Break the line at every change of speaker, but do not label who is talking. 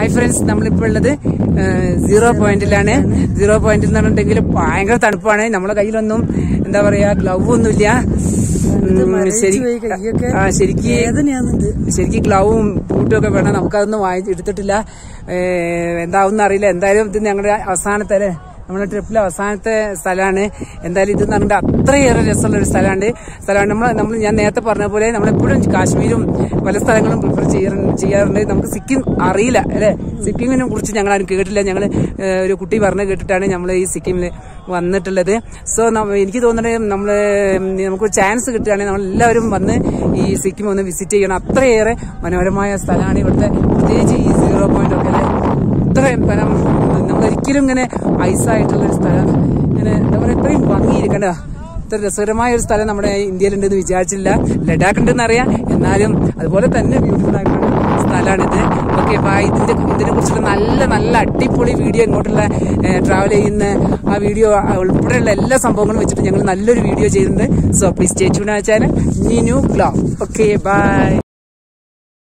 hi friends നമ്മളിപ്പോൾ ഉള്ളത് zero പോയിന്റിലാണ് zero പോയിന്റിൽ എന്ന് പറഞ്ഞിട്ടുണ്ടെങ്കിൽ ഭയങ്കര തണുപ്പാണ് നമ്മളെ കയ്യിലൊന്നും എന്താ പറയാ ഗ്ലൗ ഒന്നുമില്ല ഉം, ശരി
പോയി കയ്യൊക്കെ
ആ ശരിക്ക്
വേദനയാന്നുണ്ട്
ശരിക്കും ഗ്ലൗവും ബൂട്ടും ഒക്കെ വേണം നമുക്കതൊന്നും വാങ്ങി എടുത്തിട്ടില്ല എന്താവും അറിയില്ല എന്തായാലും ഇത് ഞങ്ങളുടെ അവസാനത്തെ അല്ലേ നമ്മുടെ ട്രിപ്പിലെ അവസാനത്തെ സ്ഥലമാണ് എന്തായാലും ഇത് എന്ന് പറഞ്ഞാൽ അത്രയേറെ രസമുള്ള ഒരു സ്ഥലമാണ് സ്ഥലമാണ് നമ്മൾ നമ്മൾ ഞാൻ നേരത്തെ പറഞ്ഞ പോലെ നമ്മളെപ്പോഴും കാശ്മീരും പല സ്ഥലങ്ങളും പ്രിഫർ ചെയ്യാറുണ്ട് ചെയ്യാറുണ്ട് നമുക്ക് സിക്കിം അറിയില്ല അല്ലേ സിക്കിമിനെ കുറിച്ച് ഞങ്ങൾ ആരും കേട്ടില്ല ഞങ്ങൾ ഒരു കുട്ടി പറഞ്ഞ് കേട്ടിട്ടാണ് നമ്മൾ ഈ സിക്കിമിൽ വന്നിട്ടുള്ളത് സോ എനിക്ക് തോന്നുന്നത് നമ്മൾ നമുക്ക് ചാൻസ് കിട്ടുകയാണെങ്കിൽ നമ്മൾ എല്ലാവരും വന്ന് ഈ സിക്കിം ഒന്ന് വിസിറ്റ് ചെയ്യണം അത്രയേറെ മനോഹരമായ സ്ഥലമാണ് ഇവിടുത്തെ പ്രത്യേകിച്ച് ഈ സീറോ പോയിന്റ് ഒക്കെ അല്ലേ ഇത്രയും സ്ഥലം നമ്മളൊരിക്കലും ഇങ്ങനെ ഐസായിട്ടുള്ള ഒരു സ്ഥലം ഇങ്ങനെ എന്താ പറയുക ഇത്രയും ഭംഗിയിരിക്കണ്ട ഇത്ര രസകരമായ ഒരു സ്ഥലം നമ്മുടെ ഇന്ത്യയിലുണ്ടെന്ന് വിചാരിച്ചില്ല ലഡാക്ക് ഉണ്ടെന്ന് അറിയാം എന്നാലും അതുപോലെ തന്നെ ബ്യൂട്ടിഫുൾ ആയിട്ടുള്ള സ്ഥലമാണിത് ഓക്കെ അപ്പൊ ഇതിന്റെ ഇതിനെ കുറിച്ചുള്ള നല്ല നല്ല അടിപൊളി വീഡിയോ ഇങ്ങോട്ടുള്ള ട്രാവൽ ചെയ്യുന്ന ആ വീഡിയോ ഉൾപ്പെടെയുള്ള എല്ലാ സംഭവങ്ങളും വെച്ചിട്ട് ഞങ്ങൾ നല്ലൊരു വീഡിയോ ചെയ്യുന്നുണ്ട് so please stay tune channel new glow okay by